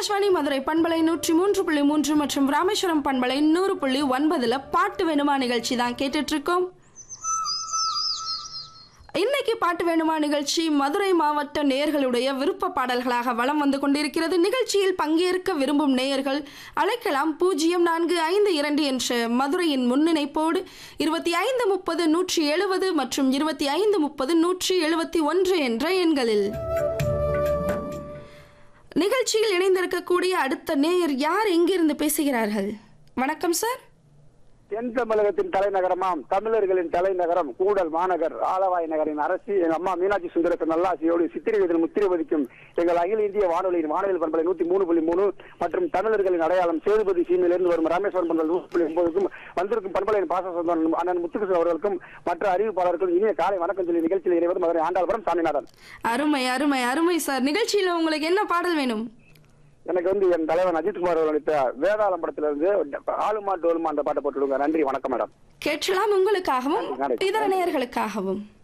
ஆகாஷ்வாணி மதுரை பண்பலை நூற்றி மூன்று புள்ளி மூன்று மற்றும் ராமேஸ்வரம் பண்பலை நூறு புள்ளி ஒன்பதுல பாட்டு வேணுமா நிகழ்ச்சி தான் கேட்டுட்டு இருக்கோம் இன்னைக்கு பாட்டு வேணுமா நிகழ்ச்சி மதுரை மாவட்ட நேயர்களுடைய விருப்ப பாடல்களாக வலம் வந்து கொண்டிருக்கிறது நிகழ்ச்சியில் பங்கேற்க விரும்பும் நேயர்கள் அழைக்கலாம் பூஜ்ஜியம் நான்கு ஐந்து இரண்டு என்ற மதுரையின் முன்னிணைப்போடு இருபத்தி ஐந்து முப்பது நூற்றி எழுபது மற்றும் இருபத்தி ஐந்து முப்பது நூற்றி எழுபத்தி ஒன்று என்ற எண்களில் நிகழ்ச்சியில் இணைந்திருக்கக்கூடிய அடுத்த நேயர் யார் எங்கிருந்து பேசுகிறார்கள் வணக்கம் சார் தென் தமிழகத்தின் தலைநகரமாம் தமிழர்களின் தலைநகரம் கூடல் மாநகர் ஆலவாய் நகரின் அரசி எங்க அம்மா மீனாட்சி சுந்தரத்து நல்லாசியோடு சித்திரவீதன் முத்திரவதிக்கும் எங்கள் அகில இந்திய வானொலியின் வானொலி பண்பலை நூத்தி மூணு புள்ளி மூணு மற்றும் தமிழர்களின் அடையாளம் சேதுபதி சீமையிலிருந்து வரும் ராமேஸ்வரம் பண்பலை நூறு புள்ளி ஒன்பதுக்கும் வந்திருக்கும் பண்பலையின் பாச சொந்தம் அண்ணன் முத்துகிருஷ்ணன் அவர்களுக்கும் மற்ற அறிவிப்பாளர்களுக்கும் இனிய காலை வணக்கம் சொல்லி நிகழ்ச்சியில் இணைவது மதுரை ஆண்டாள்புரம் சாமிநாதன் அருமை அருமை அருமை சார் நிகழ்ச்சியில் உங்களுக்கு என்ன பாடல் வேணும் எனக்கு வந்து என் தலைவன் அஜித்குமார் அவர்கள் நடித்த வேதாளம் படத்திலிருந்து ஆளுமா டோலுமா அந்த பாட்டை போட்டுடுங்க நன்றி வணக்கம் மேடம் கேட்கலாம் உங்களுக்காகவும் நன்றி. இதர நேயர்களுக்காகவும்